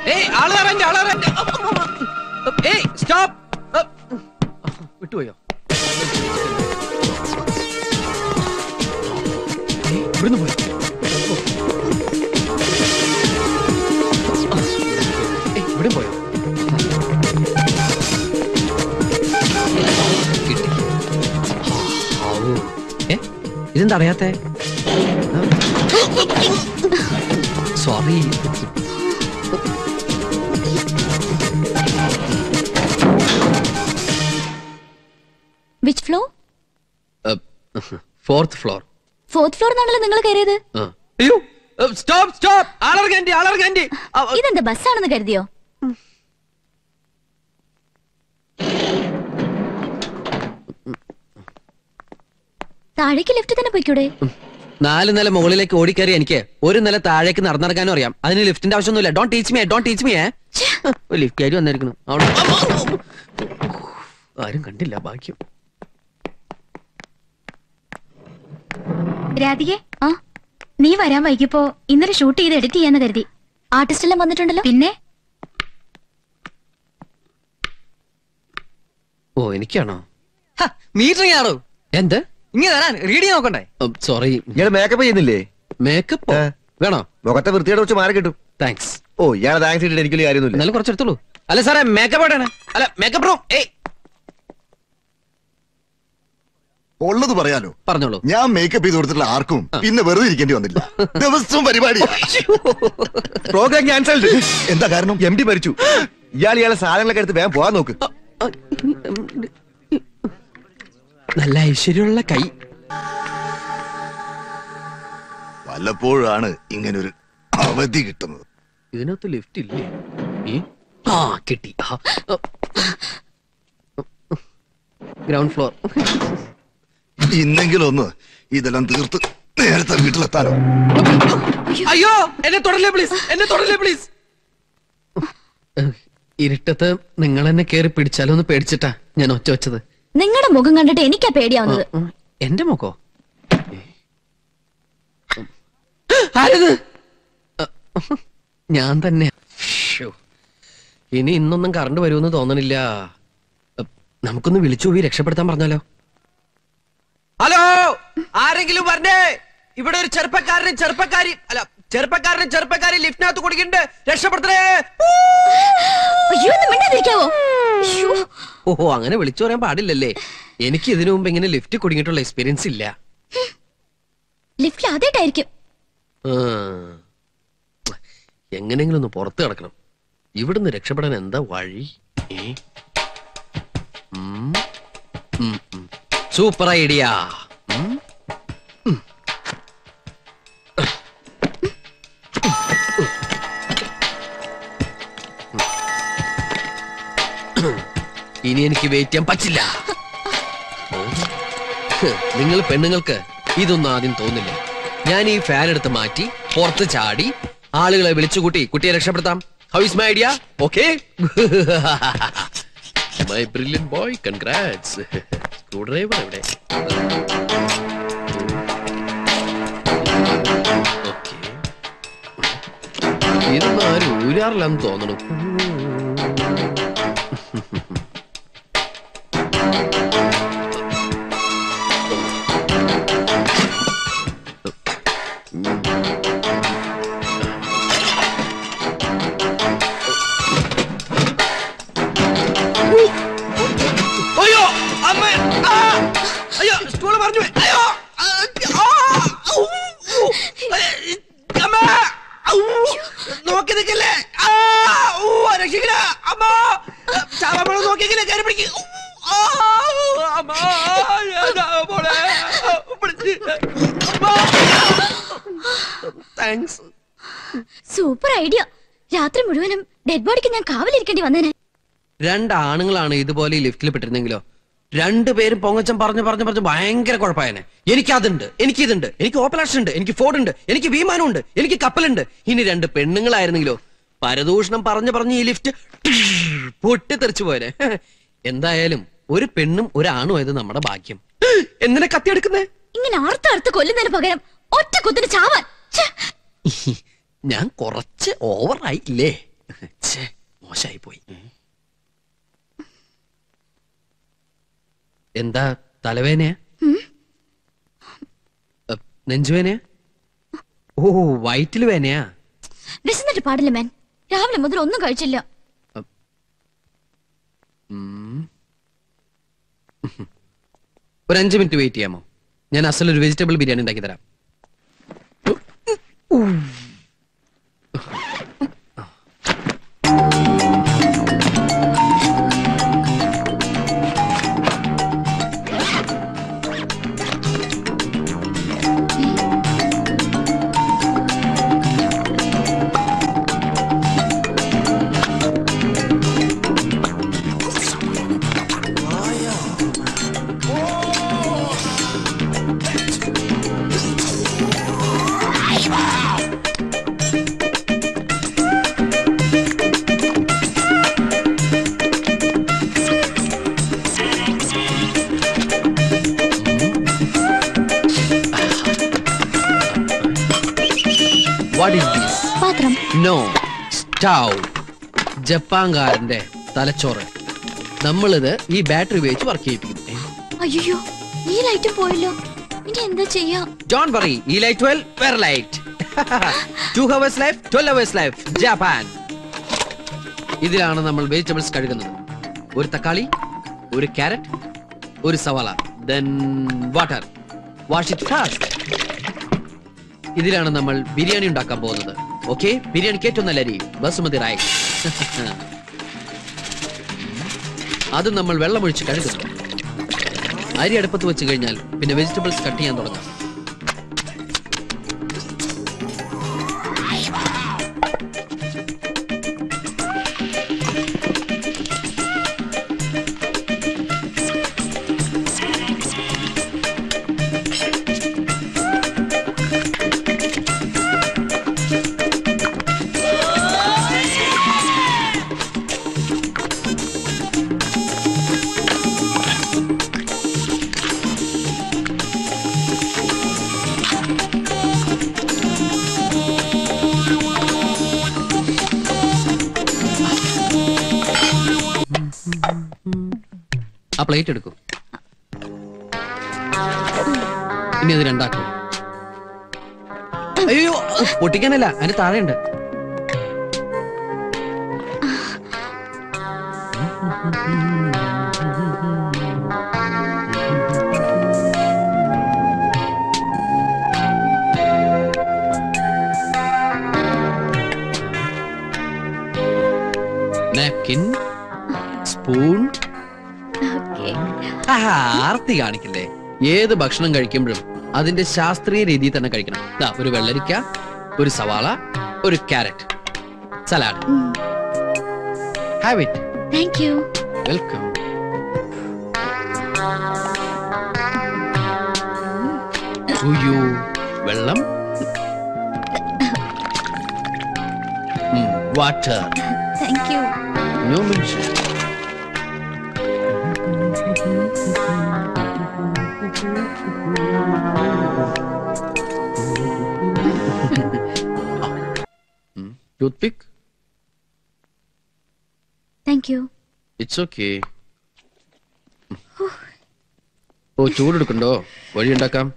ഏയ് ആള് കയറാൻ്റെ ആള് കയറാൻ്റെ ഏയ് സ്റ്റോപ്പ് വിട്ടുപോയോ ഏയ്, ഇവിടുന്ന് പോയി ഏയ്, ഇവിടെ പോയോ കിട്ടി ആവൂ. ഏ ഇതെന്താ അറിയാത്തെ sorry which floor fourth floor fourth floor എന്നാണല്ലോ നിങ്ങൾ കയറിയത് അയ്യോ സ്റ്റോപ്പ് സ്റ്റോപ്പ് ആളർഗാൻഡി ആളർഗാൻഡി ഇതെന്താ ബസ്സാണെന്ന് കരുതിയോ താഴേക്ക് ലെഫ്റ്റ് തന്നെ പോയിക്കൂടെ നാല് നില മുകളിലേക്ക് ഓടിക്കയറി എനിക്ക് ഒരു നില താഴേക്ക് നടന്നിറങ്ങാനും അറിയാം അതിന് ലിഫ്റ്റിന്റെ ആവശ്യമൊന്നുമില്ല don't teach me don't teach me lift കയറി വന്നിരിക്കുന്നു അവിടെ ആരും കണ്ടില്ല ഭാഗ്യം രാധികെ ആ നീ വരാൻ വൈകിയപ്പോ ഇന്നലെ ഷൂട്ട് ചെയ്ത് എഡിറ്റ് ചെയ്യാന്ന് കരുതി ആർട്ടിസ്റ്റ് എല്ലാം വന്നിട്ടുണ്ടല്ലോ പിന്നെ ഓ എനിക്കാണോ മീറ്ററിംഗ് ആണോ എന്ത് ഇങ്ങനെ തരാൻ റീഡ് ചെയ്യാൻ നോക്കണ്ടേ സോറി ഇയാള് മേക്കപ്പ് ചെയ്യുന്നില്ലേ മേക്കപ്പ് ഏ. വേണോ മുഖത്തെ വൃത്തിയുടെ വെച്ച് മാറി കിട്ടും താങ്ക്സ് ഓ ഇയാളെ താങ്ക്സ് ഇട്ടിട്ട് എനിക്കൊരു കാര്യമൊന്നുമില്ല എന്നാലും കുറച്ചെടുത്തോളൂ അല്ല സാറേ മേക്കപ്പ് എവിടെയാണ് അല്ല മേക്കപ്പ് റൂം ഏയ് ഉള്ളത് പറയാലോ പറഞ്ഞോളൂ ഞാൻ മേക്കപ്പ് ചെയ്ത് കൊടുത്തിട്ടുള്ള ആർക്കും പിന്നെ വെറുതെ ഇരിക്കേണ്ടി വന്നില്ല ദിവസവും പരിപാടി പ്രോഗ്രാം ക്യാൻസൽഡ് എന്താ കാരണം എം ഡി മരിച്ചു ഇയാൾ ഇയാളെ സാധനങ്ങളൊക്കെ എടുത്ത് വേഗം പോകാൻ നോക്ക് നല്ല ഐശ്വര്യമുള്ള കൈ വല്ലപ്പോഴാണ് ഇങ്ങനൊരു അവധി കിട്ടുന്നത് ഇതിനകത്ത് ലിഫ്റ്റ് ഇല്ലേ ഏ? ആ കിട്ടി ഗ്രൗണ്ട് ഫ്ലോർ ഇന്നെങ്കിലും ഒന്ന് ഇതെല്ലാം തീർത്ത് നേരത്തെ വീട്ടിലെത്താനോ അയ്യോ എന്നെ തുടരല്ലേ പ്ലീസ് എന്നെ തുടരല്ലേ പ്ലീസ് ഇരുട്ടത്ത് നിങ്ങൾ എന്നെ കേറി പിടിച്ചാലോ എന്ന് പേടിച്ചിട്ടാ ഞാൻ ഒച്ച വെച്ചത് നിങ്ങളുടെ മുഖം കണ്ടിട്ട് എനിക്കാ പേടിയാവുന്നത് ഉം, എന്റെ മുഖോ ആരത് അ, ഞാൻ തന്നെ ശ്ശോ. ഇനി ഇന്നൊന്നും കറണ്ട് വരുമെന്ന് തോന്നണില്ല അ, നമുക്കൊന്ന് വിളിച്ചു പോയി രക്ഷപ്പെടുത്താൻ പറഞ്ഞാലോ ഹലോ ആരെങ്കിലും പറഞ്ഞേ ഇവിടെ ഒരു ചെറുപ്പക്കാരനും ചെറുപ്പക്കാരി അല്ല ചെറുപ്പക്കാരനും ചെറുപ്പക്കാരി ലിഫ്റ്റിനകത്ത് കുടിക്കണ്ട് രക്ഷപ്പെടുത്തണേ അയ്യോ ഒന്ന് മിണ്ടാതിരിക്കാവോ അയ്യോ, ഓഹോ അങ്ങനെ വിളിച്ചു പറയാൻ പാടില്ലല്ലേ എനിക്ക് ഇതിനു മുമ്പ് ഇങ്ങനെ ലിഫ്റ്റ് കുടുങ്ങിയിട്ടുള്ള എക്സ്പീരിയൻസ് ഇല്ല ലിഫ്റ്റിൽ ആദ്യമായിട്ടായിരിക്കും ആ. എങ്ങനെയെങ്കിലും ഒന്ന് പുറത്ത് കിടക്കണം ഇവിടുന്ന് രക്ഷപ്പെടാൻ എന്താ വഴി ഏ? ഉം. ഉം, ഉം. സൂപ്പർ ഐഡിയ ഉം. ഉം. ഇനി എനിക്ക് വെയിറ്റ് ചെയ്യാൻ പറ്റില്ല ഹ്, നിങ്ങൾ പെണ്ണുങ്ങൾക്ക് ഇതൊന്നും ആദ്യം തോന്നില്ല ഞാൻ ഈ ഫാൻ എടുത്ത് മാറ്റി പുറത്ത് ചാടി ആളുകളെ വിളിച്ചുകൂട്ടി കുട്ടിയെ രക്ഷപ്പെടുത്താം how is my idea okay my brilliant boy congrats screwdriver എവിടെ ഓക്കെ ഇതൊന്നും ആരും ഊരാറില്ലെന്ന് തോന്നണു അയ്യോ അമ്മ ആ! അയ്യോ സ്റ്റൂള് പറഞ്ഞു പോയി. അയ്യോ ആ! ആ! ഔ! ഏ, അമ്മ ഔ! നോക്കി നിൽക്കല്ലേ ആ! ഊ! രക്ഷിക്കണ അമ്മ ചാവാമണം നോക്കിയെങ്കിലേ കയറി പിടിക്കും അമ്മ ഏതാ മോളെ? പിടിച്ച്. അമ്മ! താങ്ക്സ് സൂപ്പർ ഐഡിയ രാത്രി മുഴുവനും ഡെഡ് ബോഡിക്ക് ഞാൻ കാവലിരിക്കേണ്ടി വന്നേനെ രണ്ട് ആണുങ്ങളാണ് ഇതുപോലെ ഈ ലിഫ്റ്റിൽ പെട്ടിരുന്നെങ്കിലോ രണ്ടുപേരും പൊങ്ങച്ചം പറഞ്ഞു പറഞ്ഞു പറഞ്ഞു ഭയങ്കര കുഴപ്പമായനെ എനിക്ക് അതുണ്ട് എനിക്ക് ഇതുണ്ട് എനിക്ക് ഓപ്പലാഷൻ ഉണ്ട് എനിക്ക് ഫോർഡ് ഉണ്ട് എനിക്ക് വിമാനം ഉണ്ട് എനിക്ക് കപ്പലുണ്ട് ഇനി രണ്ട് പെണ്ണുങ്ങളായിരുന്നെങ്കിലോ പരദൂഷണം പറഞ്ഞു പറഞ്ഞ് ഈ ലിഫ്റ്റ് പൊട്ടിത്തെറിച്ചു പോയനെ എന്തായാലും ഒരു പെണ്ണും ഒരാണും ആയത് നമ്മുടെ ഭാഗ്യം എന്തിനാ കത്തിയെടുക്കുന്നേ ഇങ്ങനെ അർത്ഥ അർത്ഥ കൊല്ലുന്നതിന് പകരം ഒറ്റ കുത്തിന് ചാവാൻ ഛെ! ഞാൻ കുറച്ച് ഓവറായില്ലേ ഛേ, മോശായി പോയി എന്താ തലവേനയാ അ, നെഞ്ചുവേനയാ ഓ വയറ്റിൽ വേനയാ വിശന്നിട്ട് പാടില്ല മാൻ രാവിലെ മുതൽ ഒന്നും കഴിച്ചില്ല ഉം. ഒരു അഞ്ച് മിനിറ്റ് വെയിറ്റ് ചെയ്യാമോ ഞാൻ അസലൊരു വെജിറ്റബിൾ ബിരിയാണി ഉണ്ടാക്കി തരാം വാട്ട് ഈസ് ദിസ് പാത്രം നോ സ്റ്റൗ ജപ്പാൻകാരന്റെ തലച്ചോറ് നമ്മളിത് ഈ ബാറ്ററി ഉപയോഗിച്ച് വർക്ക് ചെയ്യിപ്പിക്കുന്നു അയ്യോ ഈ ലൈറ്റും പോയല്ലോ ഇനി എന്താ ചെയ്യാ ഡോൺ വറി ഈ ലൈറ്റ് ട്വൽവ് വേറെ light two hours life twelve hours life Japan ഇതിലാണ് നമ്മൾ വെജിറ്റബിൾസ് കഴുകുന്നത് ഒരു തക്കാളി ഒരു ക്യാരറ്റ് ഒരു സവാള then water wash it fast ഇതിലാണ് നമ്മൾ ബിരിയാണി ഉണ്ടാക്കാൻ പോകുന്നത് ഓക്കെ ബിരിയാണിക്ക് ഏറ്റവും നല്ല അരി ബസുമതി റൈസ് അത് നമ്മൾ വെള്ളമൊഴിച്ച് കഴുകുന്നു അരി അടുപ്പത്ത് വെച്ച് കഴിഞ്ഞാൽ പിന്നെ വെജിറ്റബിൾസ് കട്ട് ചെയ്യാൻ തുടങ്ങാം ആ പ്ലേറ്റ് എടുക്കൂ ഇനി അത് രണ്ടാക്കും അയ്യോ പൊട്ടിക്കാനല്ല അതിന് താഴെയുണ്ട് നാപ്കിൻ സ്പൂൺ ആഹാ, ആർത്തി കാണിക്കില്ലേ ഏത് ഭക്ഷണം കഴിക്കുമ്പോഴും അതിന്റെ ശാസ്ത്രീയ രീതിയിൽ തന്നെ കഴിക്കണം ദാ ഒരു വെള്ളരിക്ക ഒരു സവാള ഒരു carrot salad have it thank you welcome ഉയ്യോ വെള്ളം water thank you no mention toothpick thank you it's okay ഓ ചൂടെടുക്കണ്ടോ വഴിയുണ്ടാക്കാം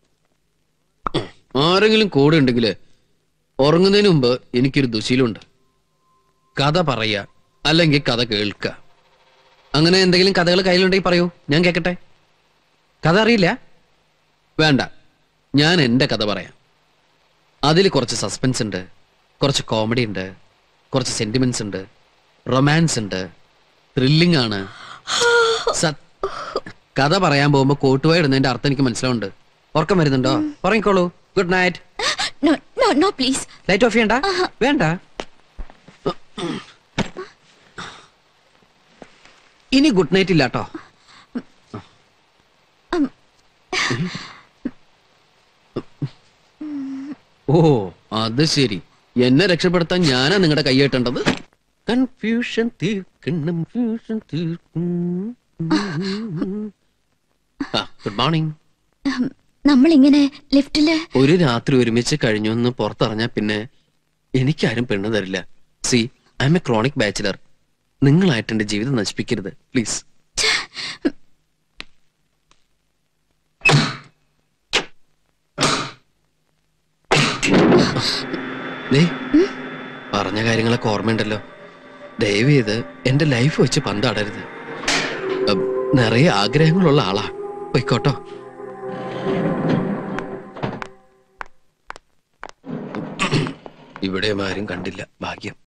ആരെങ്കിലും കൂടെ ഉണ്ടെങ്കിൽ ഉറങ്ങുന്നതിന് മുമ്പ് എനിക്കൊരു ദുശീലമുണ്ട് കഥ പറയുക അല്ലെങ്കിൽ കഥ കേൾക്കുക അങ്ങനെ എന്തെങ്കിലും കഥകൾ കയ്യിലുണ്ടെങ്കിൽ പറയൂ ഞാൻ കേൾക്കട്ടെ കഥ അറിയില്ല വേണ്ട ഞാൻ എൻ്റെ കഥ പറയാം അതിൽ കുറച്ച് സസ്പെൻസ് ഉണ്ട് കുറച്ച് കോമഡി ഉണ്ട് കുറച്ച് സെന്റിമെന്റ്സ് ഉണ്ട് റൊമാൻസ് ഉണ്ട് ത്രില്ലിംഗ് ആണ് സത്- കഥ പറയാൻ പോകുമ്പോ കോട്ടുപോയി ഇടുന്നതിന്റെ അർത്ഥം എനിക്ക് മനസ്സിലാവുന്നുണ്ട് ഉറക്കം വരുന്നുണ്ടോ ഉറങ്ങിക്കോളൂ good night no no no please light off ചെയ്യണ്ട വേണ്ട ഇനി ഗുഡ് നൈറ്റ് ഇല്ല കേട്ടോ ഓ അത് ശരി എന്നെ രക്ഷപ്പെടുത്താൻ ഞാനാ നിങ്ങളുടെ കൈയേട്ടേണ്ടത് കൺഫ്യൂഷൻ തീർക്കും കൺഫ്യൂഷൻ തീർക്കും ഗുഡ് മോർണിംഗ് നമ്മളിങ്ങനെ ലിഫ്റ്റില് ഒരു രാത്രി ഒരുമിച്ച് കഴിഞ്ഞു എന്ന് പുറത്തറിഞ്ഞാ പിന്നെ എനിക്കാരും പെണ്ണ് തരില്ല C I M A chronic bachelor നിങ്ങളായിട്ട് എന്റെ ജീവിതം നശിപ്പിക്കരുത് പ്ലീസ് ദേ, പറഞ്ഞ കാര്യങ്ങളൊക്കെ ഓർമ്മയുണ്ടല്ലോ ദയവ് ചെയ്ത് എന്റെ ലൈഫ് വെച്ച് പന്താടരുത് ഉം, നിറയെ ആഗ്രഹങ്ങളുള്ള ആളാ പൊയ്ക്കോട്ടോ ഇവിടെയും ആരും കണ്ടില്ല ഭാഗ്യം